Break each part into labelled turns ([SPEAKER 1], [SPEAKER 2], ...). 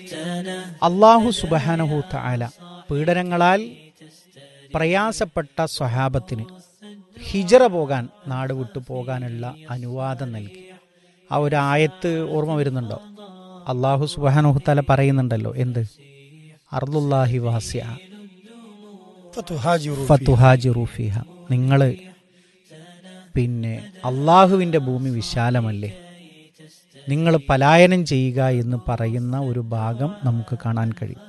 [SPEAKER 1] അള്ളാഹു സുബഹാനഹു താല പീഡനങ്ങളാൽ പ്രയാസപ്പെട്ട സ്വഹാബത്തിന് ഹിജറ പോകാൻ നാട് വിട്ടു പോകാനുള്ള അനുവാദം നൽകി ആ ഒരു ആയത്ത് ഓർമ്മ വരുന്നുണ്ടോ അള്ളാഹു സുബഹാനഹു താല പറയുന്നുണ്ടല്ലോ എന്ത് അർദുല്ലാഹി വാസ്യ
[SPEAKER 2] ഫതുഹാജിറു
[SPEAKER 1] ഫതുഹാജിറു ഫിഹ നിങ്ങൾ പിന്നെ അള്ളാഹുവിൻ്റെ ഭൂമി വിശാലമല്ലേ നിങ്ങൾ പലായനം ചെയ്യുക എന്ന് പറയുന്ന ഒരു ഭാഗം നമുക്ക് കാണാൻ കഴിയും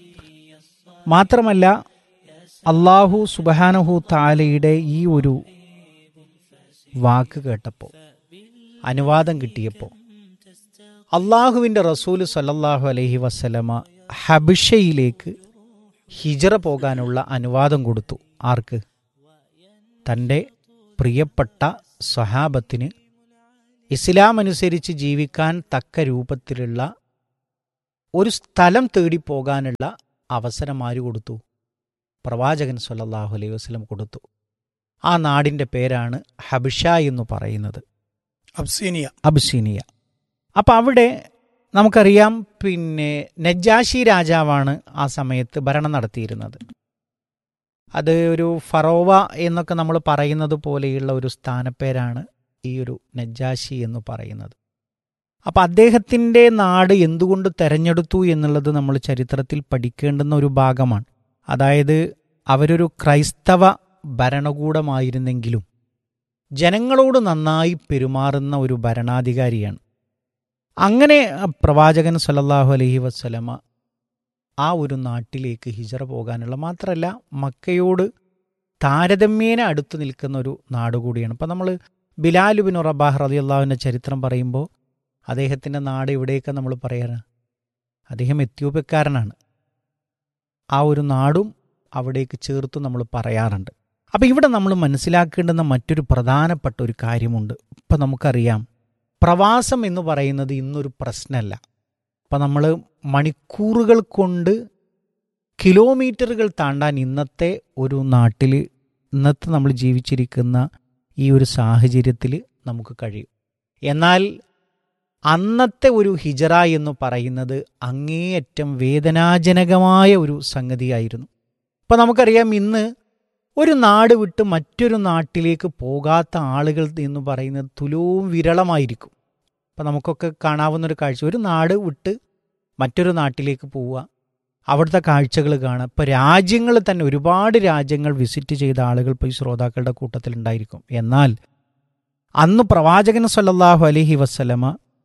[SPEAKER 1] മാത്രമല്ല അള്ളാഹു സുബഹാനഹു താലയുടെ ഈ ഒരു വാക്ക് കേട്ടപ്പോൾ അനുവാദം കിട്ടിയപ്പോൾ അള്ളാഹുവിൻ്റെ റസൂല് സല്ലല്ലാഹു അലൈഹി വസല്ലമ ഹബിഷയിലേക്ക് ഹിജറ പോകാനുള്ള അനുവാദം കൊടുത്തു ആർക്ക് തൻ്റെ പ്രിയപ്പെട്ട സ്വഹാബത്തിന് ഇസ്ലാം അനുസരിച്ച് ജീവിക്കാൻ തക്ക രൂപത്തിലുള്ള ഒരു സ്ഥലം തേടി പോകാനുള്ള അവസരം ആര് കൊടുത്തു പ്രവാചകൻ സല്ലല്ലാഹു അലൈഹി വസല്ലം കൊടുത്തു ആ നാടിൻ്റെ പേരാണ് ഹബിഷ എന്ന് പറയുന്നത്
[SPEAKER 2] അബ്സീനിയ
[SPEAKER 1] അബ്സീനിയ അപ്പം അവിടെ നമുക്കറിയാം പിന്നെ നജാഷി രാജാവാണ് ആ സമയത്ത് ഭരണം നടത്തിയിരുന്നത് അത് ഒരു ഫറോവ എന്നൊക്കെ നമ്മൾ പറയുന്നത് പോലെയുള്ള ഒരു സ്ഥാനപ്പേരാണ് ഈ ഒരു നജാഷി എന്ന് പറയുന്നത് അപ്പം അദ്ദേഹത്തിൻ്റെ നാട് എന്തുകൊണ്ട് തെരഞ്ഞെടുത്തു എന്നുള്ളത് നമ്മൾ ചരിത്രത്തിൽ പഠിക്കേണ്ടുന്ന ഒരു ഭാഗമാണ് അതായത് അവരൊരു ക്രൈസ്തവ ഭരണകൂടമായിരുന്നെങ്കിലും ജനങ്ങളോട് നന്നായി പെരുമാറുന്ന ഒരു ഭരണാധികാരിയാണ് അങ്ങനെ പ്രവാചകൻ സല്ലല്ലാഹു അലൈഹി വസ്സലമ ആ ഒരു നാട്ടിലേക്ക് ഹിജറ പോകാനുള്ള മാത്രമല്ല മക്കയോട് താരതമ്യേന അടുത്ത് നിൽക്കുന്ന ഒരു നാട് കൂടിയാണ് അപ്പം നമ്മൾ ബിലാലുബിൻ റബാഹ് റതി അള്ളാഹുവിൻ്റെ ചരിത്രം പറയുമ്പോൾ അദ്ദേഹത്തിൻ്റെ നാട് എവിടെയൊക്കെ നമ്മൾ പറയാറ് അദ്ദേഹം എത്യോപ്യക്കാരനാണ് ആ ഒരു നാടും അവിടേക്ക് ചേർത്ത് നമ്മൾ പറയാറുണ്ട് അപ്പം ഇവിടെ നമ്മൾ മനസ്സിലാക്കേണ്ടുന്ന മറ്റൊരു പ്രധാനപ്പെട്ട ഒരു കാര്യമുണ്ട് ഇപ്പം നമുക്കറിയാം പ്രവാസം എന്ന് പറയുന്നത് ഇന്നൊരു പ്രശ്നമല്ല അപ്പം നമ്മൾ മണിക്കൂറുകൾ കൊണ്ട് കിലോമീറ്ററുകൾ താണ്ടാൻ ഇന്നത്തെ ഒരു നാട്ടിൽ ഇന്നത്തെ നമ്മൾ ജീവിച്ചിരിക്കുന്ന ഈ ഒരു സാഹചര്യത്തിൽ നമുക്ക് കഴിയും എന്നാൽ അന്നത്തെ ഒരു ഹിജറ എന്ന് പറയുന്നത് അങ്ങേയറ്റം വേദനാജനകമായ ഒരു സംഗതിയായിരുന്നു ഇപ്പം നമുക്കറിയാം ഇന്ന് ഒരു നാട് വിട്ട് മറ്റൊരു നാട്ടിലേക്ക് പോകാത്ത ആളുകൾ എന്ന് പറയുന്നത് തുലവും വിരളമായിരിക്കും അപ്പം നമുക്കൊക്കെ കാണാവുന്ന ഒരു കാഴ്ച ഒരു നാട് വിട്ട് മറ്റൊരു നാട്ടിലേക്ക് പോവുക അവിടുത്തെ കാഴ്ചകൾ കാണുക ഇപ്പോൾ രാജ്യങ്ങൾ തന്നെ ഒരുപാട് രാജ്യങ്ങൾ വിസിറ്റ് ചെയ്ത ആളുകൾ ഇപ്പോൾ ഈ ശ്രോതാക്കളുടെ കൂട്ടത്തിൽ ഉണ്ടായിരിക്കും എന്നാൽ അന്ന് പ്രവാചകൻ സല്ലല്ലാഹു അലൈഹി വസ്സലമ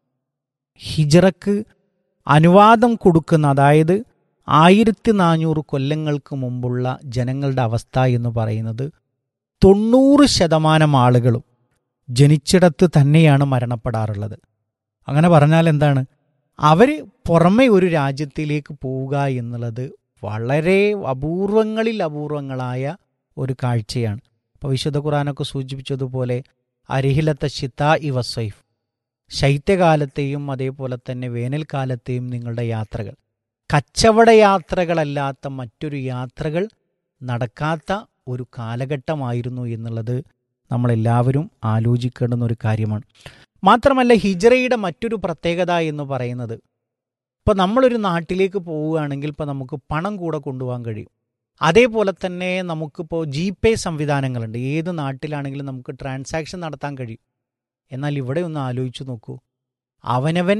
[SPEAKER 1] ഹിജറക്ക് അനുവാദം കൊടുക്കുന്ന അതായത് ആയിരത്തി നാനൂറ് കൊല്ലങ്ങൾക്ക് മുമ്പുള്ള ജനങ്ങളുടെ അവസ്ഥ എന്ന് പറയുന്നത് തൊണ്ണൂറ് ശതമാനം ആളുകളും ജനിച്ചിടത്ത് തന്നെയാണ് മരണപ്പെടാറുള്ളത് അങ്ങനെ പറഞ്ഞാൽ എന്താണ് അവർ പുറമെ ഒരു രാജ്യത്തിലേക്ക് പോവുക എന്നുള്ളത് വളരെ അപൂർവങ്ങളിൽ അപൂർവങ്ങളായ ഒരു കാഴ്ചയാണ് അപ്പോൾ വിശുദ്ധ ഖുറാനൊക്കെ സൂചിപ്പിച്ചതുപോലെ അരിഹിലത്ത ഷിത്ത ഇവ സൈഫ് ശൈത്യകാലത്തെയും അതേപോലെ തന്നെ വേനൽക്കാലത്തെയും നിങ്ങളുടെ യാത്രകൾ കച്ചവട യാത്രകളല്ലാത്ത മറ്റൊരു യാത്രകൾ നടക്കാത്ത ഒരു കാലഘട്ടമായിരുന്നു എന്നുള്ളത് നമ്മളെല്ലാവരും ആലോചിക്കേണ്ടുന്ന ഒരു കാര്യമാണ് മാത്രമല്ല ഹിജറയുടെ മറ്റൊരു പ്രത്യേകത എന്ന് പറയുന്നത് ഇപ്പോൾ നമ്മളൊരു നാട്ടിലേക്ക് പോവുകയാണെങ്കിൽ ഇപ്പോൾ നമുക്ക് പണം കൂടെ കൊണ്ടുപോകാൻ കഴിയും അതേപോലെ തന്നെ നമുക്കിപ്പോൾ ജി പേ സംവിധാനങ്ങളുണ്ട് ഏത് നാട്ടിലാണെങ്കിലും നമുക്ക് ട്രാൻസാക്ഷൻ നടത്താൻ കഴിയും എന്നാൽ ഇവിടെ ഒന്ന് ആലോചിച്ച് നോക്കൂ അവനവൻ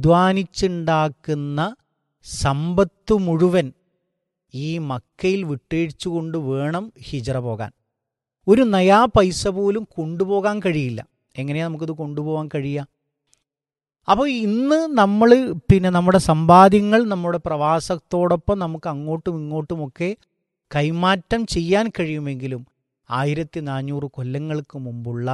[SPEAKER 1] അധ്വാനിച്ചുണ്ടാക്കുന്ന സമ്പത്ത് മുഴുവൻ ഈ മക്കയിൽ വിട്ടേഴ്ച്ചുകൊണ്ട് വേണം ഹിജറ പോകാൻ ഒരു നയാ പൈസ പോലും കൊണ്ടുപോകാൻ കഴിയില്ല എങ്ങനെയാണ് നമുക്കിത് കൊണ്ടുപോകാൻ കഴിയുക അപ്പോൾ ഇന്ന് നമ്മൾ പിന്നെ നമ്മുടെ സമ്പാദ്യങ്ങൾ നമ്മുടെ പ്രവാസത്തോടൊപ്പം നമുക്ക് അങ്ങോട്ടും ഇങ്ങോട്ടുമൊക്കെ കൈമാറ്റം ചെയ്യാൻ കഴിയുമെങ്കിലും ആയിരത്തി നാനൂറ് കൊല്ലങ്ങൾക്ക് മുമ്പുള്ള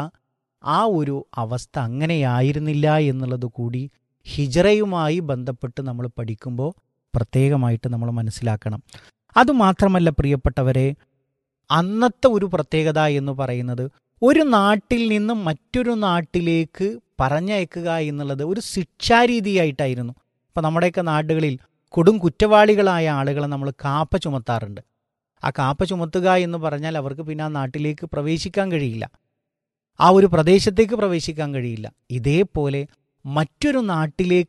[SPEAKER 1] ആ ഒരു അവസ്ഥ അങ്ങനെയായിരുന്നില്ല എന്നുള്ളത് കൂടി ഹിജറയുമായി ബന്ധപ്പെട്ട് നമ്മൾ പഠിക്കുമ്പോൾ പ്രത്യേകമായിട്ട് നമ്മൾ മനസ്സിലാക്കണം അതുമാത്രമല്ല പ്രിയപ്പെട്ടവരെ അന്നത്തെ ഒരു പ്രത്യേകത എന്ന് പറയുന്നത് ഒരു നാട്ടിൽ നിന്നും മറ്റൊരു നാട്ടിലേക്ക് പറഞ്ഞയക്കുക എന്നുള്ളത് ഒരു ശിക്ഷാരീതിയായിട്ടായിരുന്നു ഇപ്പം നമ്മുടെയൊക്കെ നാടുകളിൽ കൊടും കുറ്റവാളികളായ ആളുകളെ നമ്മൾ കാപ്പ ചുമത്താറുണ്ട് ആ കാപ്പ ചുമത്തുക എന്ന് പറഞ്ഞാൽ അവർക്ക് പിന്നെ ആ നാട്ടിലേക്ക് പ്രവേശിക്കാൻ കഴിയില്ല ആ ഒരു പ്രദേശത്തേക്ക് പ്രവേശിക്കാൻ കഴിയില്ല ഇതേപോലെ മറ്റൊരു നാട്ടിലേക്ക്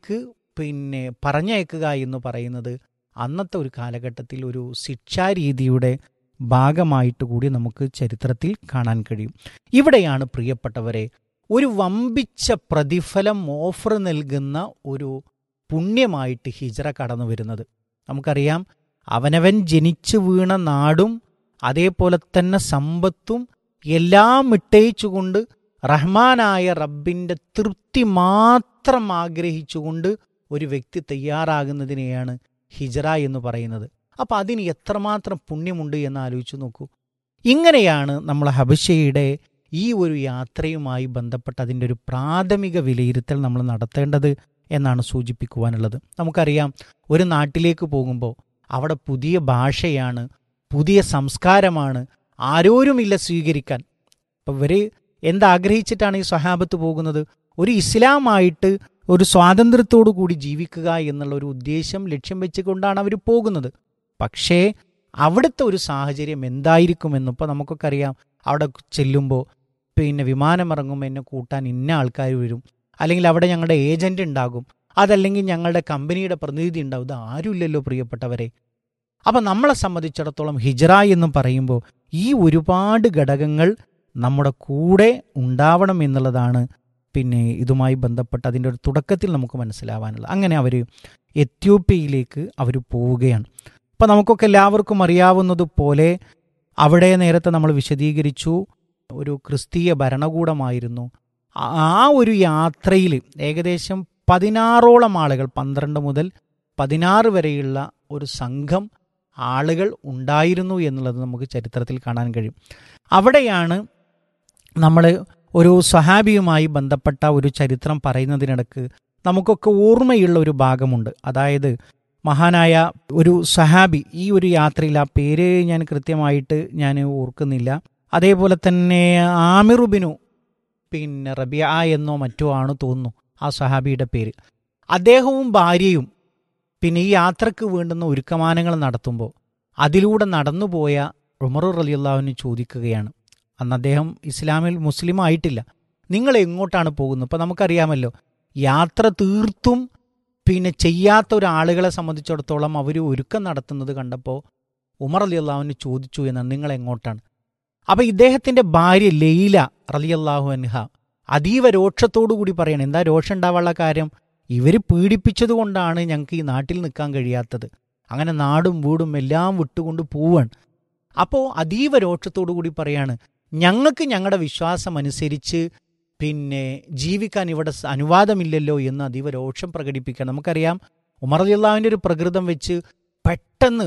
[SPEAKER 1] പിന്നെ പറഞ്ഞയക്കുക എന്ന് പറയുന്നത് അന്നത്തെ ഒരു കാലഘട്ടത്തിൽ ഒരു ശിക്ഷാരീതിയുടെ ഭാഗമായിട്ട് കൂടി നമുക്ക് ചരിത്രത്തിൽ കാണാൻ കഴിയും ഇവിടെയാണ് പ്രിയപ്പെട്ടവരെ ഒരു വമ്പിച്ച പ്രതിഫലം ഓഫർ നൽകുന്ന ഒരു പുണ്യമായിട്ട് ഹിജറ കടന്നു വരുന്നത് നമുക്കറിയാം അവനവൻ ജനിച്ചു വീണ നാടും അതേപോലെ തന്നെ സമ്പത്തും എല്ലാം ഇട്ടയിച്ചുകൊണ്ട് റഹ്മാനായ റബ്ബിൻ്റെ തൃപ്തി മാത്രം ആഗ്രഹിച്ചുകൊണ്ട് ഒരു വ്യക്തി തയ്യാറാകുന്നതിനെയാണ് ഹിജറ എന്ന് പറയുന്നത് അപ്പം അതിന് എത്രമാത്രം പുണ്യമുണ്ട് എന്ന് ആലോചിച്ച് നോക്കൂ ഇങ്ങനെയാണ് നമ്മൾ ഹബശയുടെ ഈ ഒരു യാത്രയുമായി ബന്ധപ്പെട്ട് അതിൻ്റെ ഒരു പ്രാഥമിക വിലയിരുത്തൽ നമ്മൾ നടത്തേണ്ടത് എന്നാണ് സൂചിപ്പിക്കുവാനുള്ളത് നമുക്കറിയാം ഒരു നാട്ടിലേക്ക് പോകുമ്പോൾ അവിടെ പുതിയ ഭാഷയാണ് പുതിയ സംസ്കാരമാണ് ആരോരുമില്ല സ്വീകരിക്കാൻ അപ്പം ഇവർ എന്താഗ്രഹിച്ചിട്ടാണ് ഈ സ്വഹാബത്ത് പോകുന്നത് ഒരു ഇസ്ലാമായിട്ട് ഒരു സ്വാതന്ത്ര്യത്തോടു കൂടി ജീവിക്കുക എന്നുള്ള ഒരു ഉദ്ദേശം ലക്ഷ്യം വെച്ചുകൊണ്ടാണ് അവർ പോകുന്നത് പക്ഷേ അവിടുത്തെ ഒരു സാഹചര്യം എന്തായിരിക്കുമെന്നിപ്പോൾ നമുക്കൊക്കെ അറിയാം അവിടെ ചെല്ലുമ്പോൾ പിന്നെ വിമാനം ഇറങ്ങുമ്പോൾ എന്നെ കൂട്ടാൻ ഇന്ന ആൾക്കാർ വരും അല്ലെങ്കിൽ അവിടെ ഞങ്ങളുടെ ഏജന്റ് ഉണ്ടാകും അതല്ലെങ്കിൽ ഞങ്ങളുടെ കമ്പനിയുടെ പ്രതിനിധി ഉണ്ടാവും ഇത് ആരുമില്ലല്ലോ പ്രിയപ്പെട്ടവരെ അപ്പം നമ്മളെ സംബന്ധിച്ചിടത്തോളം ഹിജറ എന്ന് പറയുമ്പോൾ ഈ ഒരുപാട് ഘടകങ്ങൾ നമ്മുടെ കൂടെ ഉണ്ടാവണം എന്നുള്ളതാണ് പിന്നെ ഇതുമായി ബന്ധപ്പെട്ട് അതിൻ്റെ ഒരു തുടക്കത്തിൽ നമുക്ക് മനസ്സിലാവാനുള്ളത് അങ്ങനെ അവർ എത്യോപ്യയിലേക്ക് അവർ പോവുകയാണ് അപ്പം നമുക്കൊക്കെ എല്ലാവർക്കും അറിയാവുന്നതുപോലെ അവിടെ നേരത്തെ നമ്മൾ വിശദീകരിച്ചു ഒരു ക്രിസ്തീയ ഭരണകൂടമായിരുന്നു ആ ഒരു യാത്രയിൽ ഏകദേശം പതിനാറോളം ആളുകൾ പന്ത്രണ്ട് മുതൽ പതിനാറ് വരെയുള്ള ഒരു സംഘം ആളുകൾ ഉണ്ടായിരുന്നു എന്നുള്ളത് നമുക്ക് ചരിത്രത്തിൽ കാണാൻ കഴിയും അവിടെയാണ് നമ്മൾ ഒരു സഹാബിയുമായി ബന്ധപ്പെട്ട ഒരു ചരിത്രം പറയുന്നതിനിടക്ക് നമുക്കൊക്കെ ഓർമ്മയുള്ള ഒരു ഭാഗമുണ്ട് അതായത് മഹാനായ ഒരു സഹാബി ഈ ഒരു യാത്രയിൽ ആ പേര് ഞാൻ കൃത്യമായിട്ട് ഞാൻ ഓർക്കുന്നില്ല അതേപോലെ തന്നെ ആമിറുബിനു പിന്നെ റബിയ എന്നോ മറ്റോ ആണ് തോന്നുന്നു ആ സഹാബിയുടെ പേര് അദ്ദേഹവും ഭാര്യയും പിന്നെ ഈ യാത്രക്ക് വേണ്ടുന്ന ഒരുക്കമാനങ്ങൾ നടത്തുമ്പോൾ അതിലൂടെ നടന്നുപോയ ഉമർ റലിയുള്ളാവിന് ചോദിക്കുകയാണ് അന്ന് അദ്ദേഹം ഇസ്ലാമിൽ മുസ്ലിം ആയിട്ടില്ല നിങ്ങൾ എങ്ങോട്ടാണ് പോകുന്നത് ഇപ്പം നമുക്കറിയാമല്ലോ യാത്ര തീർത്തും പിന്നെ ചെയ്യാത്ത ഒരാളുകളെ സംബന്ധിച്ചിടത്തോളം അവർ ഒരുക്കം നടത്തുന്നത് കണ്ടപ്പോൾ ഉമർ അലി അള്ളാഹുവിന് ചോദിച്ചു എന്നാണ് നിങ്ങൾ എങ്ങോട്ടാണ് അപ്പം ഇദ്ദേഹത്തിൻ്റെ ഭാര്യ ലൈല റലിയല്ലാഹു അൻഹ അതീവ രോക്ഷത്തോടു കൂടി പറയണം എന്താ രോഷം ഉണ്ടാവാനുള്ള കാര്യം ഇവർ പീഡിപ്പിച്ചത് കൊണ്ടാണ് ഞങ്ങൾക്ക് ഈ നാട്ടിൽ നിൽക്കാൻ കഴിയാത്തത് അങ്ങനെ നാടും വീടും എല്ലാം വിട്ടുകൊണ്ട് പോവാണ് അപ്പോൾ അതീവ രോക്ഷത്തോടു കൂടി പറയാണ് ഞങ്ങൾക്ക് ഞങ്ങളുടെ വിശ്വാസം അനുസരിച്ച് പിന്നെ ജീവിക്കാൻ ഇവിടെ അനുവാദമില്ലല്ലോ എന്ന് അതീവ രോഷം പ്രകടിപ്പിക്കണം നമുക്കറിയാം ഉമർ അള്ളാഹുവിൻ്റെ ഒരു പ്രകൃതം വെച്ച് പെട്ടെന്ന്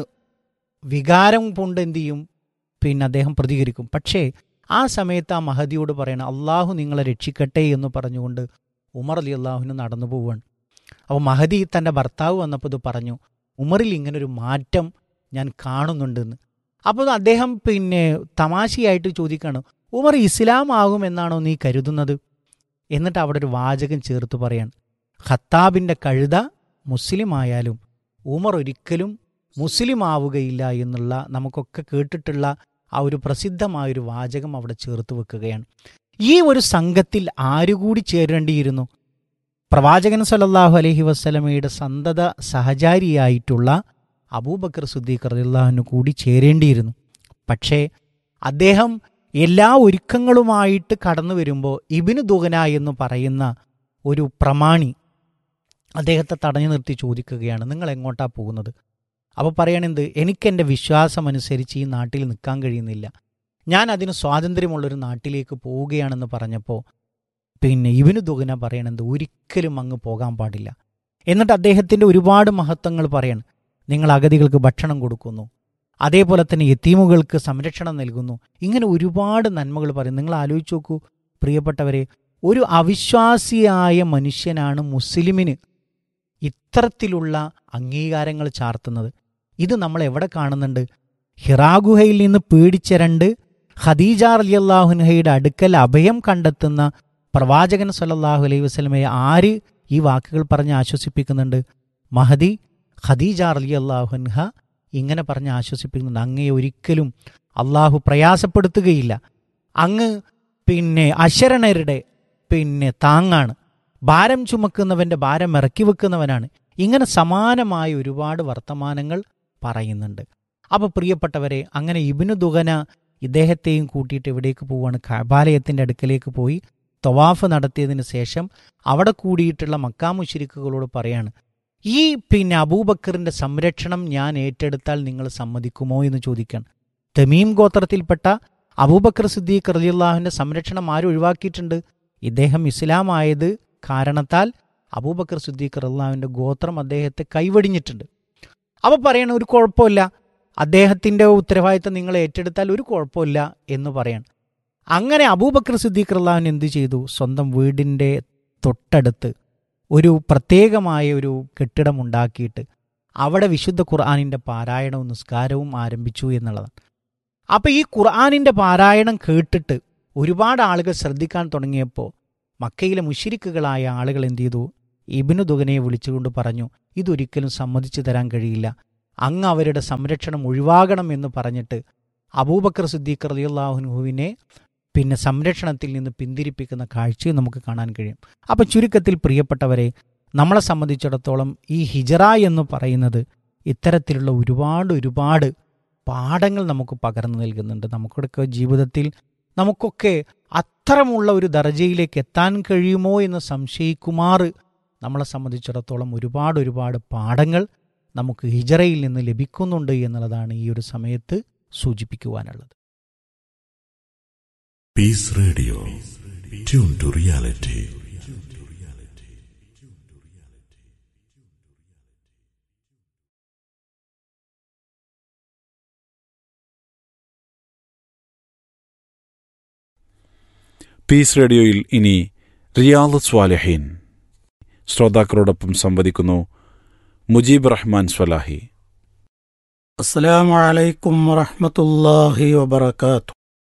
[SPEAKER 1] വികാരം കൊണ്ട് എന്ത് ചെയ്യും പിന്നെ അദ്ദേഹം പ്രതികരിക്കും പക്ഷേ ആ സമയത്ത് ആ മഹദിയോട് പറയണം അള്ളാഹു നിങ്ങളെ രക്ഷിക്കട്ടെ എന്ന് പറഞ്ഞുകൊണ്ട് ഉമർ അലി അള്ളാഹുവിന് നടന്നു പോവുകയാണ് അപ്പോൾ മഹദി തൻ്റെ ഭർത്താവ് വന്നപ്പോൾ ഇത് പറഞ്ഞു ഉമറിൽ ഇങ്ങനൊരു മാറ്റം ഞാൻ കാണുന്നുണ്ടെന്ന് അപ്പോൾ അദ്ദേഹം പിന്നെ തമാശയായിട്ട് ചോദിക്കുകയാണ് ഉമർ ഇസ്ലാം ആകുമെന്നാണോ നീ കരുതുന്നത് എന്നിട്ട് അവിടെ ഒരു വാചകം ചേർത്ത് പറയാണ് ഖത്താബിൻ്റെ കഴുത മുസ്ലിം ആയാലും ഉമർ ഒരിക്കലും മുസ്ലിം ആവുകയില്ല എന്നുള്ള നമുക്കൊക്കെ കേട്ടിട്ടുള്ള ആ ഒരു പ്രസിദ്ധമായൊരു വാചകം അവിടെ ചേർത്ത് വെക്കുകയാണ് ഈ ഒരു സംഘത്തിൽ ആരുകൂടി ചേരേണ്ടിയിരുന്നു പ്രവാചകൻ സല്ലല്ലാഹു അലൈഹി വസ്ലമയുടെ സന്തത സഹചാരിയായിട്ടുള്ള അബൂബക്കർ സുദ്ദീഖ് റളിയല്ലാഹുവിന് കൂടി ചേരേണ്ടിയിരുന്നു പക്ഷേ അദ്ദേഹം എല്ലാ ഒരുക്കങ്ങളുമായിട്ട് കടന്നു വരുമ്പോൾ ഇബിന് ദുഗന എന്ന് പറയുന്ന ഒരു പ്രമാണി അദ്ദേഹത്തെ തടഞ്ഞു നിർത്തി ചോദിക്കുകയാണ് നിങ്ങൾ എങ്ങോട്ടാ പോകുന്നത് അപ്പോൾ പറയണെന്ത് എനിക്കെൻ്റെ വിശ്വാസം അനുസരിച്ച് ഈ നാട്ടിൽ നിൽക്കാൻ കഴിയുന്നില്ല ഞാൻ അതിന് സ്വാതന്ത്ര്യമുള്ളൊരു നാട്ടിലേക്ക് പോവുകയാണെന്ന് പറഞ്ഞപ്പോൾ പിന്നെ ഇവന് ദുഗന പറയണെന്ത് ഒരിക്കലും അങ്ങ് പോകാൻ പാടില്ല എന്നിട്ട് അദ്ദേഹത്തിൻ്റെ ഒരുപാട് മഹത്വങ്ങൾ പറയണം നിങ്ങൾ അഗതികൾക്ക് ഭക്ഷണം കൊടുക്കുന്നു അതേപോലെ തന്നെ യത്തീമുകൾക്ക് സംരക്ഷണം നൽകുന്നു ഇങ്ങനെ ഒരുപാട് നന്മകൾ പറയും നിങ്ങൾ ആലോചിച്ച് നോക്കൂ പ്രിയപ്പെട്ടവരെ ഒരു അവിശ്വാസിയായ മനുഷ്യനാണ് മുസ്ലിമിന് ഇത്തരത്തിലുള്ള അംഗീകാരങ്ങൾ ചാർത്തുന്നത് ഇത് നമ്മൾ എവിടെ കാണുന്നുണ്ട് ഹിറാഗുഹയിൽ നിന്ന് പേടിച്ചിരണ്ട് ഖദീജ അലിയല്ലാഹുൻഹയുടെ അടുക്കൽ അഭയം കണ്ടെത്തുന്ന പ്രവാചകൻ സല്ലല്ലാഹു അലൈഹി വസ്ലമയെ ആര് ഈ വാക്കുകൾ പറഞ്ഞ് ആശ്വസിപ്പിക്കുന്നുണ്ട് മഹദി ഖദീജ അലി അള്ളാഹുൻഹ ഇങ്ങനെ പറഞ്ഞ് ആശ്വസിപ്പിക്കുന്നുണ്ട് അങ്ങയെ ഒരിക്കലും അള്ളാഹു പ്രയാസപ്പെടുത്തുകയില്ല അങ്ങ് പിന്നെ അശരണരുടെ പിന്നെ താങ്ങാണ് ഭാരം ചുമക്കുന്നവൻ്റെ ഭാരം ഇറക്കി വെക്കുന്നവനാണ് ഇങ്ങനെ സമാനമായ ഒരുപാട് വർത്തമാനങ്ങൾ പറയുന്നുണ്ട് അപ്പോൾ പ്രിയപ്പെട്ടവരെ അങ്ങനെ ഇബിനു ദുഗന ഇദ്ദേഹത്തെയും കൂട്ടിയിട്ട് എവിടേക്ക് പോവുകയാണ് കബാലയത്തിൻ്റെ അടുക്കലേക്ക് പോയി തൊവാഫ് നടത്തിയതിന് ശേഷം അവിടെ കൂടിയിട്ടുള്ള മക്കാമുശിരിക്കുകളോട് പറയാണ് ഈ പിന്നെ അബൂബക്കറിൻ്റെ സംരക്ഷണം ഞാൻ ഏറ്റെടുത്താൽ നിങ്ങൾ സമ്മതിക്കുമോ എന്ന് ചോദിക്കുകയാണ് തമീം ഗോത്രത്തിൽപ്പെട്ട അബൂബക്കർ സിദ്ദീഖ് റലിയുള്ളാഹുവിൻ്റെ സംരക്ഷണം ആരും ഒഴിവാക്കിയിട്ടുണ്ട് ഇദ്ദേഹം ഇസ്ലാം ആയത് കാരണത്താൽ അബൂബക്കർ സിദ്ദീഖ് റലിയുള്ളാഹുവിൻ്റെ ഗോത്രം അദ്ദേഹത്തെ കൈവടിഞ്ഞിട്ടുണ്ട് അപ്പോൾ പറയണ ഒരു കുഴപ്പമില്ല അദ്ദേഹത്തിൻ്റെ ഉത്തരവാദിത്തം നിങ്ങൾ ഏറ്റെടുത്താൽ ഒരു കുഴപ്പമില്ല എന്ന് പറയണം അങ്ങനെ അബൂബക്കർ സിദ്ദീഖ് റല്ലാഹുൻ എന്ത് ചെയ്തു സ്വന്തം വീടിൻ്റെ തൊട്ടടുത്ത് ഒരു പ്രത്യേകമായ ഒരു കെട്ടിടം ഉണ്ടാക്കിയിട്ട് അവിടെ വിശുദ്ധ ഖുർആാനിൻ്റെ പാരായണവും നിസ്കാരവും ആരംഭിച്ചു എന്നുള്ളതാണ് അപ്പോൾ ഈ ഖുർആാനിൻ്റെ പാരായണം കേട്ടിട്ട് ഒരുപാട് ആളുകൾ ശ്രദ്ധിക്കാൻ തുടങ്ങിയപ്പോൾ മക്കയിലെ മുഷിരിക്കുകളായ ആളുകൾ എന്ത് ചെയ്തു ഇബിനു ദുഗനയെ വിളിച്ചുകൊണ്ട് പറഞ്ഞു ഇതൊരിക്കലും സമ്മതിച്ചു തരാൻ കഴിയില്ല അങ്ങ് അവരുടെ സംരക്ഷണം ഒഴിവാകണം എന്ന് പറഞ്ഞിട്ട് അബൂബക്കർ സിദ്ദീഖ് റലിയുള്ളാഹുനുഹുവിനെ പിന്നെ സംരക്ഷണത്തിൽ നിന്ന് പിന്തിരിപ്പിക്കുന്ന കാഴ്ചയും നമുക്ക് കാണാൻ കഴിയും അപ്പം ചുരുക്കത്തിൽ പ്രിയപ്പെട്ടവരെ നമ്മളെ സംബന്ധിച്ചിടത്തോളം ഈ ഹിജറ എന്ന് പറയുന്നത് ഇത്തരത്തിലുള്ള ഒരുപാട് ഒരുപാട് പാഠങ്ങൾ നമുക്ക് പകർന്നു നൽകുന്നുണ്ട് നമുക്കൊക്കെ ജീവിതത്തിൽ നമുക്കൊക്കെ അത്തരമുള്ള ഒരു ദർജയിലേക്ക് എത്താൻ കഴിയുമോ എന്ന് സംശയിക്കുമാർ നമ്മളെ സംബന്ധിച്ചിടത്തോളം ഒരുപാട് ഒരുപാട് പാഠങ്ങൾ നമുക്ക് ഹിജറയിൽ നിന്ന് ലഭിക്കുന്നുണ്ട് എന്നുള്ളതാണ് ഈ ഒരു സമയത്ത് സൂചിപ്പിക്കുവാനുള്ളത്
[SPEAKER 2] peace radio tune to reality
[SPEAKER 3] peace റേഡിയോയിൽ ഇനി റിയാദ് സ്വാലഹീൻ ശ്രോതാക്കളോടൊപ്പം സംവദിക്കുന്നു മുജീബ് റഹ്മാൻ സ്വലാഹി
[SPEAKER 4] السلام عليكم ورحمة الله وبركاته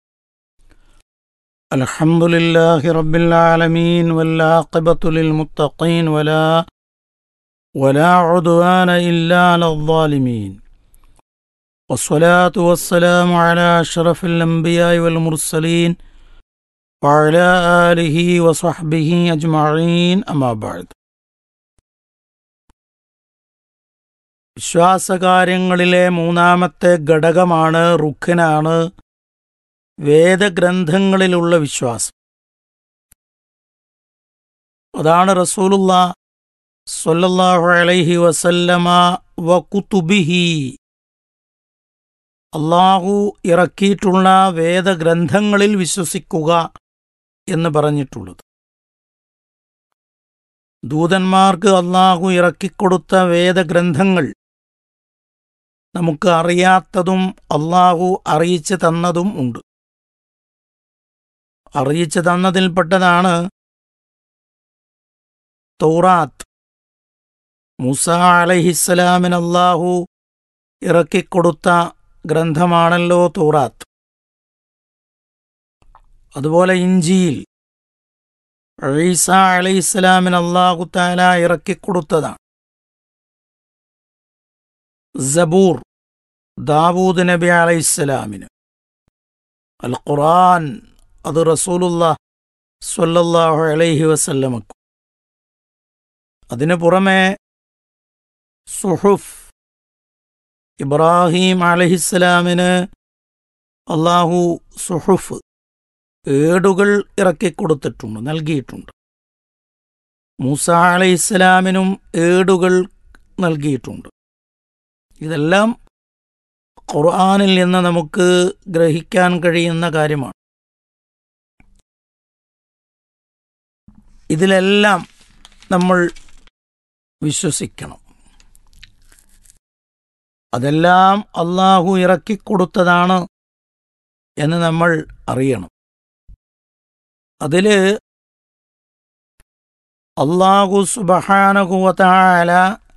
[SPEAKER 4] الحمد لله رب العالمين والعاقبة للمتقين ولا ولا عدوان إلا على الظالمين والصلاة والسلام على أشرف الأنبياء والمرسلين وعلى آله وصحبه أجمعين أما بعد വിശ്വാസകാര്യങ്ങളിലെ മൂന്നാമത്തെ ഘടകമാണ് റുഖിനാണ് വേദഗ്രന്ഥങ്ങളിലുള്ള വിശ്വാസം അതാണ് റസൂലുള്ള സല്ലല്ലാഹു അലൈഹി വസല്ലമ വ കുതുബിഹി അള്ളാഹു ഇറക്കിയിട്ടുള്ള വേദഗ്രന്ഥങ്ങളിൽ വിശ്വസിക്കുക എന്ന് പറഞ്ഞിട്ടുള്ളത് ദൂതന്മാർക്ക് അള്ളാഹു ഇറക്കിക്കൊടുത്ത വേദഗ്രന്ഥങ്ങൾ നമുക്ക് അറിയാത്തതും അള്ളാഹു അറിയിച്ചു തന്നതും ഉണ്ട് അറിയിച്ചു തന്നതിൽപ്പെട്ടതാണ് തൗറാത്ത് മൂസ അലഹിസ്സലാമിന് അള്ളാഹു ഇറക്കിക്കൊടുത്ത ഗ്രന്ഥമാണല്ലോ തൗറാത്ത് അതുപോലെ ഇഞ്ചിയിൽ ഈസ അലൈഹിസ്സലാമിന് അള്ളാഹു താല ഇറക്കിക്കൊടുത്തതാണ് സബൂർ ദാവൂദ് നബി അലൈഹിസ്സലാമിന് അൽ ഖുറാൻ അത് റസൂലുള്ള സ്വല്ലല്ലാഹു അലൈഹി വസല്ലമക്കും അതിനു പുറമെ സുഹുഫ് ഇബ്രാഹിം അലഹിസ്സലാമിന് അള്ളാഹു സുഹുഫ് ഏടുകൾ ഇറക്കിക്കൊടുത്തിട്ടുണ്ട് നൽകിയിട്ടുണ്ട് മൂസ അലൈഹിസ്സലാമിനും ഏടുകൾ നൽകിയിട്ടുണ്ട് ഇതെല്ലാം ഖുർആാനിൽ നിന്ന് നമുക്ക് ഗ്രഹിക്കാൻ കഴിയുന്ന കാര്യമാണ് ഇതിലെല്ലാം നമ്മൾ വിശ്വസിക്കണം അതെല്ലാം അള്ളാഹു ഇറക്കിക്കൊടുത്തതാണ് എന്ന് നമ്മൾ അറിയണം അതില് അള്ളാഹു സുബഹാനകുവതാല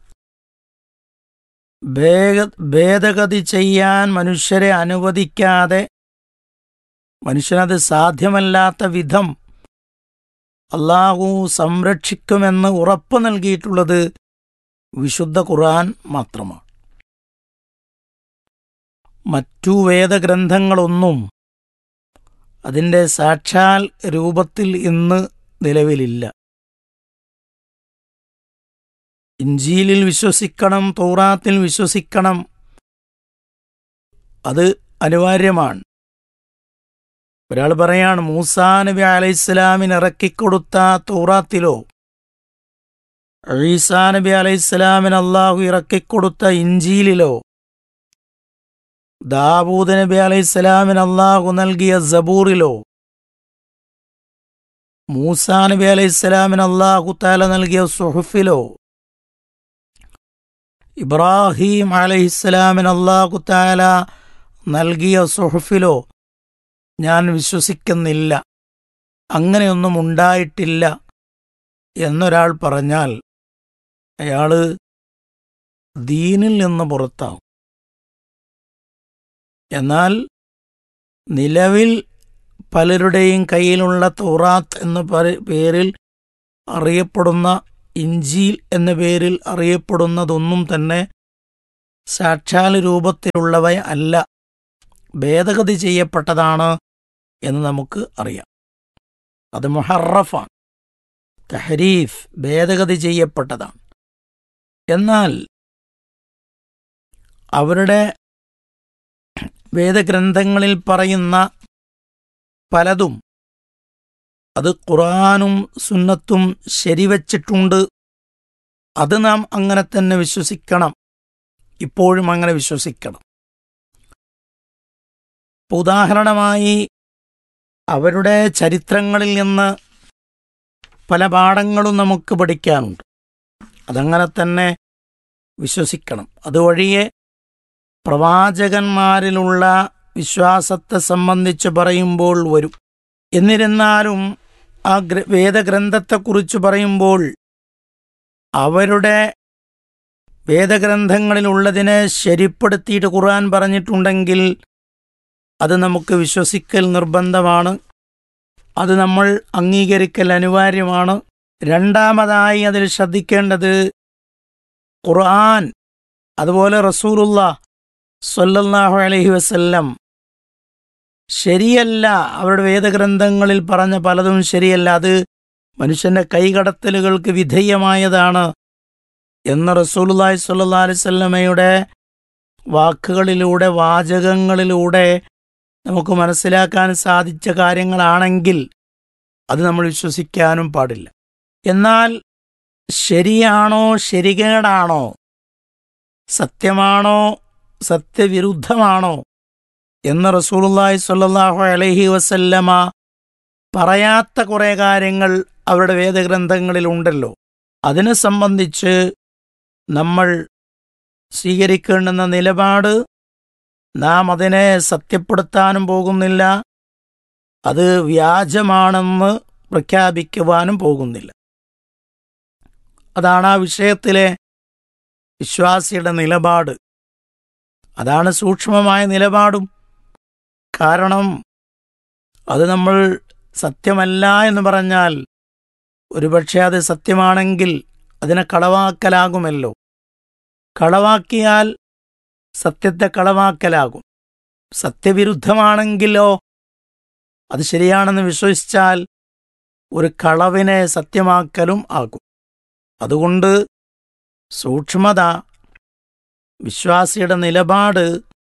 [SPEAKER 4] ഭേദഗതി ചെയ്യാൻ മനുഷ്യരെ അനുവദിക്കാതെ മനുഷ്യനത് സാധ്യമല്ലാത്ത വിധം അള്ളാഹു സംരക്ഷിക്കുമെന്ന് ഉറപ്പ് നൽകിയിട്ടുള്ളത് വിശുദ്ധ ഖുർആൻ മാത്രമാണ് മറ്റു വേദഗ്രന്ഥങ്ങളൊന്നും അതിൻ്റെ സാക്ഷാൽ രൂപത്തിൽ ഇന്ന് നിലവിലില്ല ഇഞ്ചീലിൽ വിശ്വസിക്കണം തൗറാത്തിൽ വിശ്വസിക്കണം അത് അനിവാര്യമാണ് ഒരാൾ പറയാണ് മൂസാ നബി അലൈഹിസ്സലാമിന് ഇറക്കിക്കൊടുത്ത തൗറാത്തിലോ ഈസാ നബി അലൈഹിസ്സലാമിന് അള്ളാഹു ഇറക്കിക്കൊടുത്ത ഇഞ്ചീലിലോ ദാവൂദ് നബി അലൈഹിസ്സലാമിന് അള്ളാഹു നൽകിയ സബൂറിലോ മൂസാ നബി അലൈഹിസ്സലാമിന് അള്ളാഹു താല നൽകിയ സുഹുഫിലോ ഇബ്രാഹിം അലൈഹിസ്സലാമിന് അള്ളാഹു താല നൽകിയ സുഹുഫിലോ ഞാൻ വിശ്വസിക്കുന്നില്ല അങ്ങനെയൊന്നും ഉണ്ടായിട്ടില്ല എന്നൊരാൾ പറഞ്ഞാൽ അയാള് ദീനിൽ നിന്ന് പുറത്താവും എന്നാൽ നിലവിൽ പലരുടെയും കയ്യിലുള്ള തൗറാത്ത് എന്ന പര- പേരിൽ അറിയപ്പെടുന്ന ഇഞ്ചീൽ എന്ന പേരിൽ അറിയപ്പെടുന്നതൊന്നും തന്നെ സാക്ഷാൽ രൂപത്തിലുള്ളവ അല്ല ഭേദഗതി ചെയ്യപ്പെട്ടതാണ് എന്ന് നമുക്ക് അറിയാം അത് മുഹറഫാണ് തഹരീഫ് ഭേദഗതി ചെയ്യപ്പെട്ടതാണ് എന്നാൽ അവരുടെ വേദഗ്രന്ഥങ്ങളിൽ പറയുന്ന പലതും അത് ഖുറാനും സുന്നത്തും ശരിവച്ചിട്ടുണ്ട് അത് നാം അങ്ങനെ തന്നെ വിശ്വസിക്കണം ഇപ്പോഴും അങ്ങനെ വിശ്വസിക്കണം ഇപ്പൊ ഉദാഹരണമായി അവരുടെ ചരിത്രങ്ങളിൽ നിന്ന് പല പാഠങ്ങളും നമുക്ക് പഠിക്കാനുണ്ട് അതങ്ങനെ തന്നെ വിശ്വസിക്കണം അതുവഴിയെ പ്രവാചകന്മാരിലുള്ള വിശ്വാസത്തെ സംബന്ധിച്ച് പറയുമ്പോൾ വരും എന്നിരുന്നാലും ആ ഗ്ര- വേദഗ്രന്ഥത്തെക്കുറിച്ച് പറയുമ്പോൾ അവരുടെ വേദഗ്രന്ഥങ്ങളിലുള്ളതിനെ ശരിപ്പെടുത്തിയിട്ട് ഖുർആൻ പറഞ്ഞിട്ടുണ്ടെങ്കിൽ അത് നമുക്ക് വിശ്വസിക്കൽ നിർബന്ധമാണ് അത് നമ്മൾ അംഗീകരിക്കൽ അനിവാര്യമാണ് രണ്ടാമതായി അതിൽ ശ്രദ്ധിക്കേണ്ടത് ഖുർആൻ അതുപോലെ റസൂലുള്ള സ്വല്ലല്ലാഹു അലൈഹി വസല്ലം ശരിയല്ല അവരുടെ വേദഗ്രന്ഥങ്ങളിൽ പറഞ്ഞ പലതും ശരിയല്ല അത് മനുഷ്യന്റെ കൈകടത്തലുകൾക്ക് വിധേയമായതാണ് എന്ന് റസൂലുള്ളാഹി സ്വല്ലല്ലാഹു അലൈഹി വസല്ലമയുടെ വാക്കുകളിലൂടെ വാചകങ്ങളിലൂടെ നമുക്ക് മനസ്സിലാക്കാൻ സാധിച്ച കാര്യങ്ങളാണെങ്കിൽ അത് നമ്മൾ വിശ്വസിക്കാനും പാടില്ല എന്നാൽ ശരിയാണോ ശരികേടാണോ സത്യമാണോ സത്യവിരുദ്ധമാണോ എന്ന് റസൂലുള്ളാഹി സ്വല്ലല്ലാഹു അലൈഹി വസല്ലമ പറയാത്ത കുറേ കാര്യങ്ങൾ അവരുടെ വേദഗ്രന്ഥങ്ങളിൽ ഉണ്ടല്ലോ അതിനെ സംബന്ധിച്ച് നമ്മൾ സ്വീകരിക്കേണ്ടുന്ന നിലപാട് നാം അതിനെ സത്യപ്പെടുത്താനും പോകുന്നില്ല അത് വ്യാജമാണെന്ന് പ്രഖ്യാപിക്കുവാനും പോകുന്നില്ല അതാണ് ആ വിഷയത്തിലെ വിശ്വാസിയുടെ നിലപാട് അതാണ് സൂക്ഷ്മമായ നിലപാടും കാരണം അത് നമ്മൾ സത്യമല്ല എന്ന് പറഞ്ഞാൽ ഒരുപക്ഷെ അത് സത്യമാണെങ്കിൽ അതിനെ കളവാക്കലാകുമല്ലോ കളവാക്കിയാൽ സത്യത്തെ കളവാക്കലാകും സത്യവിരുദ്ധമാണെങ്കിലോ അത് ശരിയാണെന്ന് വിശ്വസിച്ചാൽ ഒരു കളവിനെ സത്യമാക്കലും ആകും അതുകൊണ്ട് സൂക്ഷ്മത വിശ്വാസിയുടെ നിലപാട്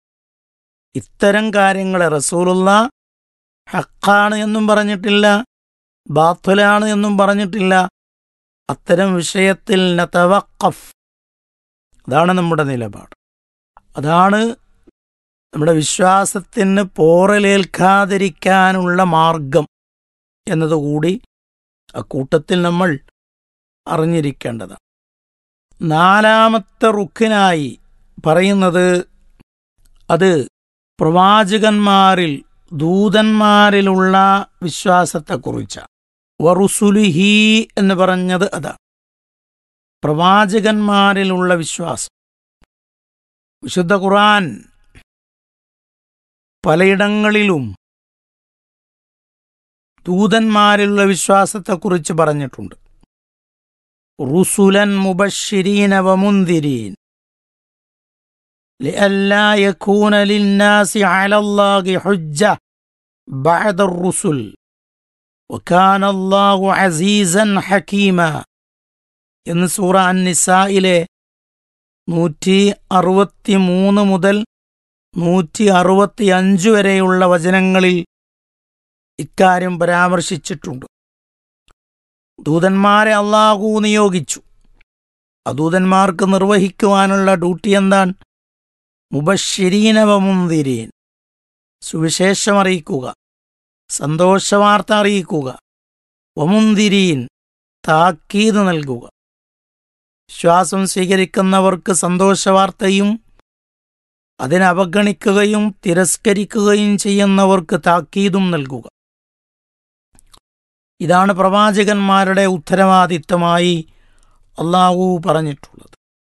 [SPEAKER 4] ഇത്തരം കാര്യങ്ങളെ റസൂലുള്ള ഹക്കാണ് എന്നും പറഞ്ഞിട്ടില്ല ബാത്തുലാണ് എന്നും പറഞ്ഞിട്ടില്ല അത്തരം വിഷയത്തിൽ നതവഖഫ് അതാണ് നമ്മുടെ നിലപാട് അതാണ് നമ്മുടെ വിശ്വാസത്തിന് പോറലേൽക്കാതിരിക്കാനുള്ള മാർഗം എന്നതുകൂടി അക്കൂട്ടത്തിൽ നമ്മൾ അറിഞ്ഞിരിക്കേണ്ടതാണ് നാലാമത്തെ റുക്കിനായി പറയുന്നത് അത് പ്രവാചകന്മാരിൽ ദൂതന്മാരിലുള്ള വിശ്വാസത്തെക്കുറിച്ചാണ് വറുസുലുഹി എന്ന് പറഞ്ഞത് അതാണ് പ്രവാചകന്മാരിലുള്ള വിശ്വാസം വിശുദ്ധ ഖുർആൻ പലയിടങ്ങളിലും ദൂതന്മാരിലുള്ള വിശ്വാസത്തെക്കുറിച്ച് പറഞ്ഞിട്ടുണ്ട് റുസുലൻ മുബഷിരീന വമുന്തിരീൻ لئلا يكون للناس على الله حجة بعد الرسل وكان الله عزيزا حكيما എന്ന് സൂറ അൻ നിസായിലെ നൂറ്റി അറുപത്തി മൂന്ന് മുതൽ നൂറ്റി അറുപത്തി അഞ്ച് വരെയുള്ള വചനങ്ങളിൽ ഇക്കാര്യം പരാമർശിച്ചിട്ടുണ്ട് ദൂതന്മാരെ അള്ളാഹു നിയോഗിച്ചു അദൂതന്മാർക്ക് നിർവഹിക്കുവാനുള്ള ഡ്യൂട്ടി എന്താണ് മുബശ്ശിരീനവമുന്തിരീൻ സുവിശേഷം അറിയിക്കുക സന്തോഷവാർത്ത അറിയിക്കുക വമുന്തിരീൻ താക്കീത് നൽകുക വിശ്വാസം സ്വീകരിക്കുന്നവർക്ക് സന്തോഷവാർത്തയും അതിനെ അവഗണിക്കുകയും തിരസ്കരിക്കുകയും ചെയ്യുന്നവർക്ക് താക്കീതും നൽകുക ഇതാണ് പ്രവാചകന്മാരുടെ ഉത്തരവാദിത്തമായി അള്ളാഹു പറഞ്ഞിട്ടുള്ളത്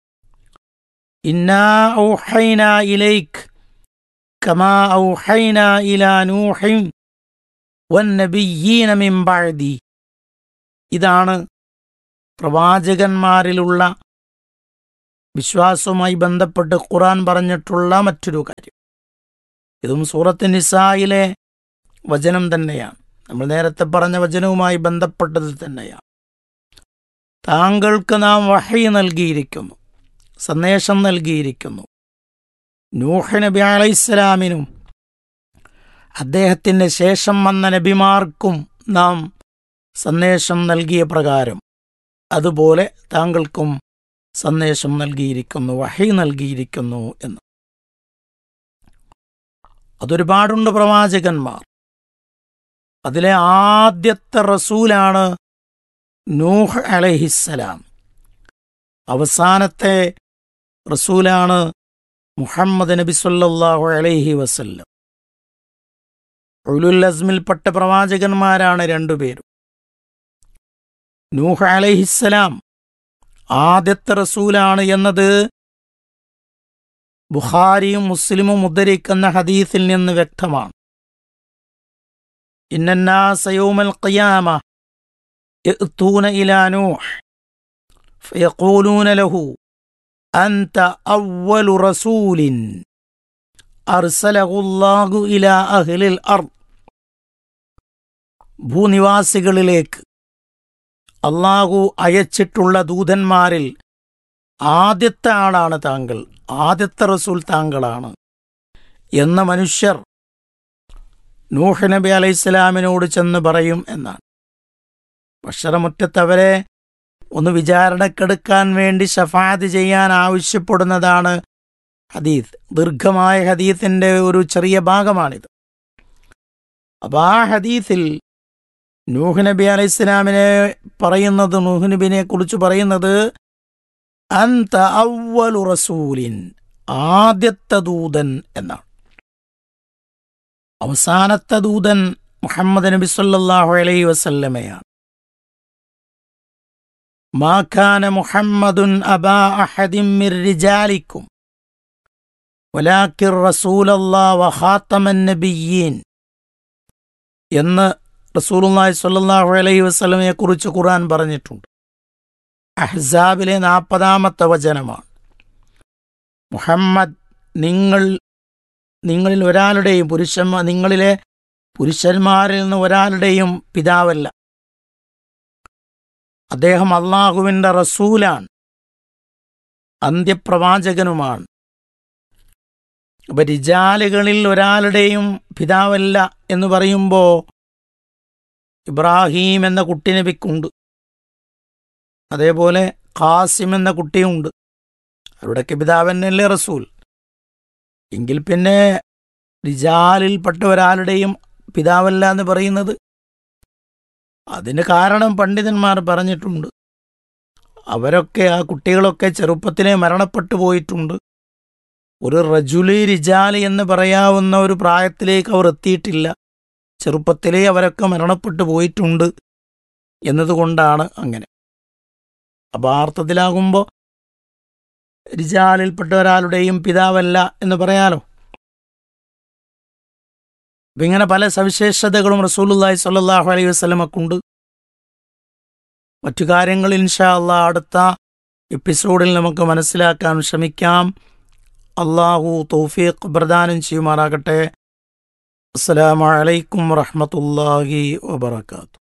[SPEAKER 4] ഇന്നാ ഔഹൈന ഇലൈക് കമാ ഔഹൈന ഇലാ നൂഹിൻ വന്നബിയ്യീന മിൻ ബഅദി ഇതാണ് പ്രവാചകന്മാരിലുള്ള വിശ്വാസവുമായി ബന്ധപ്പെട്ട് ഖുറാൻ പറഞ്ഞിട്ടുള്ള മറ്റൊരു കാര്യം ഇതും സൂറത്ത് നിസായിലെ വചനം തന്നെയാണ് നമ്മൾ നേരത്തെ പറഞ്ഞ വചനവുമായി ബന്ധപ്പെട്ടത് തന്നെയാണ് താങ്കൾക്ക് നാം വഹി നൽകിയിരിക്കുന്നു സന്ദേശം നൽകിയിരിക്കുന്നു നൂഹ് നബി അലൈഹിസ്സലാമിനും അദ്ദേഹത്തിൻ്റെ ശേഷം വന്ന നബിമാർക്കും നാം സന്ദേശം നൽകിയ പ്രകാരം അതുപോലെ താങ്കൾക്കും സന്ദേശം നൽകിയിരിക്കുന്നു വഹി നൽകിയിരിക്കുന്നു എന്ന് അതൊരുപാടുണ്ട് പ്രവാചകന്മാർ അതിലെ ആദ്യത്തെ റസൂലാണ് നൂഹ് അലഹിസ്സലാം അവസാനത്തെ റസൂലാണ് മുഹമ്മദ് നബി സല്ലല്ലാഹു അലൈഹി വസല്ലം ഉലുൽ അസ്മിൽപ്പെട്ട പ്രവാചകന്മാരാണ് രണ്ടുപേരും നൂഹ് അലൈഹിസ്സലാം ആദ്യത്തെ റസൂലാണ് എന്നത് ബുഖാരിയും മുസ്ലിമും ഉദ്ധരിക്കുന്ന ഹദീസിൽ നിന്ന് വ്യക്തമാണ് ഇന്നന്നാസയോമൽ ഖിയാമ يأتون إلى نوح فيقولون له أنت أول رسول أرسله الله إلى أهل الأرض ഭൂനിവാസികളിലേക്ക് അള്ളാഹു അയച്ചിട്ടുള്ള ദൂതന്മാരിൽ ആദ്യത്തെ ആളാണ് താങ്കൾ ആദ്യത്തെ റസൂൽ താങ്കളാണ് എന്ന മനുഷ്യർ നൂഹ് നബി അലൈഹിസ്സലാമിനോട് ചെന്ന് പറയും എന്നാണ് ഭക്ഷണമുറ്റത്തവരെ ഒന്ന് വിചാരണക്കെടുക്കാൻ വേണ്ടി ഷഫാത്ത് ചെയ്യാൻ ആവശ്യപ്പെടുന്നതാണ് ഹദീസ് ദീർഘമായ ഹദീസിന്റെ ഒരു ചെറിയ ഭാഗമാണിത് അപ്പൊ ആ ഹദീസിൽ നൂഹ് നബി അലൈഹി ഇസ്ലാമിനെ പറയുന്നത് നൂഹ് നബിനെ കുറിച്ച് പറയുന്നത് അന്ത അവ്വലു റസൂലിൻ ആദ്യത്തെ ദൂതൻ എന്നാണ് അവസാനത്തെ ദൂതൻ മുഹമ്മദ് നബി സല്ലല്ലാഹു അലൈഹി വസല്ലമയാണ് ما كان محمد أبا أحد من رجالكم ولكن رسول الله وخاتم النبيين എന്ന് റസൂലുള്ളാഹി സ്വല്ലല്ലാഹു അലൈഹി വസല്ലമയെ കുറിച്ച് ഖുർആൻ പറഞ്ഞിട്ടുണ്ട് അഹ്സാബിലെ നാൽപ്പതാമത്തെ വചനമാണ് മുഹമ്മദ് നിങ്ങൾ നിങ്ങളിൽ ഒരാളുടെയും പുരുഷന്മാർ നിങ്ങളിലെ പുരുഷന്മാരിൽ നിന്ന് ഒരാളുടെയും പിതാവല്ല അദ്ദേഹം അള്ളാഹുവിൻ്റെ റസൂലാണ് അന്ത്യപ്രവാചകനുമാണ് അപ്പൊ റിജാലുകളിൽ ഒരാളുടെയും പിതാവല്ല എന്ന് പറയുമ്പോൾ ഇബ്രാഹീം എന്ന കുട്ടി നബിക്കുണ്ട് അതേപോലെ ഖാസിം എന്ന കുട്ടിയുണ്ട് അവരുടെയൊക്കെ പിതാവന്നല്ലേ റസൂൽ എങ്കിൽ പിന്നെ റിജാലിൽപ്പെട്ട ഒരാളുടെയും പിതാവല്ല എന്ന് പറയുന്നത് അതിന് കാരണം പണ്ഡിതന്മാർ പറഞ്ഞിട്ടുണ്ട് അവരൊക്കെ ആ കുട്ടികളൊക്കെ ചെറുപ്പത്തിലെ മരണപ്പെട്ടു പോയിട്ടുണ്ട് ഒരു റജുലി റിജാലി എന്ന് പറയാവുന്ന ഒരു പ്രായത്തിലേക്ക് അവർ എത്തിയിട്ടില്ല ചെറുപ്പത്തിലേ അവരൊക്കെ മരണപ്പെട്ടു പോയിട്ടുണ്ട് എന്നതുകൊണ്ടാണ് അങ്ങനെ അപ്പോൾ ആർത്ഥത്തിലാകുമ്പോൾ റിജാലിൽപ്പെട്ട ഒരാളുടെയും പിതാവല്ല എന്ന് പറയാലോ അപ്പം ഇങ്ങനെ പല സവിശേഷതകളും റസൂലുല്ലാഹി സ്വല്ലല്ലാഹു അലൈഹി വസല്ലമക്കുണ്ട് മറ്റു കാര്യങ്ങൾ ഇൻഷാ അള്ളാ അടുത്ത എപ്പിസോഡിൽ നമുക്ക് മനസ്സിലാക്കാൻ ശ്രമിക്കാം അള്ളാഹു തൗഫീഖ് പ്രദാനം ചെയ്യുമാറാകട്ടെ അസ്സലാമു അലൈക്കും വറഹ്മത്തുള്ളാഹി വബറകാതുഹു